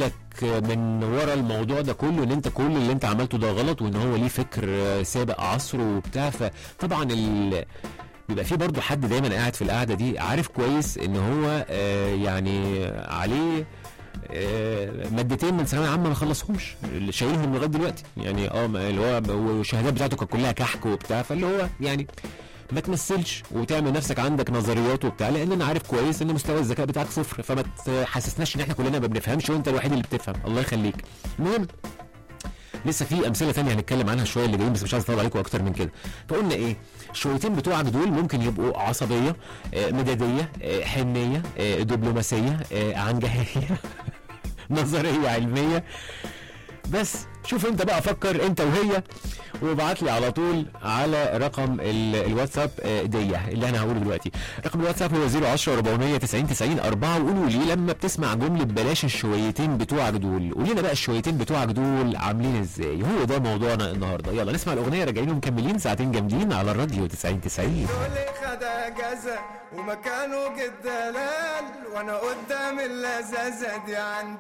لك من ورا الموضوع ده كله ان انت كل اللي انت عملته ده غلط وان هو ليه فكر سابق عصره وبتاع فطبعا ال... بيبقى في برضه حد دايما قاعد في القعده دي عارف كويس ان هو آه يعني عليه آه، مادتين من ثانويه عامه ما خلصهمش اللي شايلهم لغايه دلوقتي يعني اه ما- اللي هو والشهادات بتاعته كانت كلها كحك وبتاع فاللي هو يعني ما تمثلش وتعمل نفسك عندك نظريات وبتاع لان انا عارف كويس ان مستوى الذكاء بتاعك صفر فما تحسسناش ان احنا كلنا ما بنفهمش وانت الوحيد اللي بتفهم الله يخليك المهم لسه في امثله ثانيه هنتكلم عنها شويه اللي جايين بس مش عايز اطول عليكم اكتر من كده فقلنا ايه الشويتين بتوعك دول ممكن يبقوا عصبيه آه، مداديه آه، حنيه آه، دبلوماسيه آه، عنجهيه نظريه علميه بس شوف انت بقى فكر انت وهي وابعت لي على طول على رقم ال- الواتساب آه، ديه اللي انا هقوله دلوقتي رقم الواتساب هو 010 490 90 4 وقولوا لي لما بتسمع جمله بلاش الشويتين بتوعك دول قولي لنا بقى الشويتين بتوعك دول عاملين ازاي هو ده موضوعنا النهارده يلا نسمع الاغنيه راجعين ومكملين ساعتين جامدين على الراديو 90 90 دول خد اجازه ومكانه جد دلال وانا قدام اللذاذه دي عند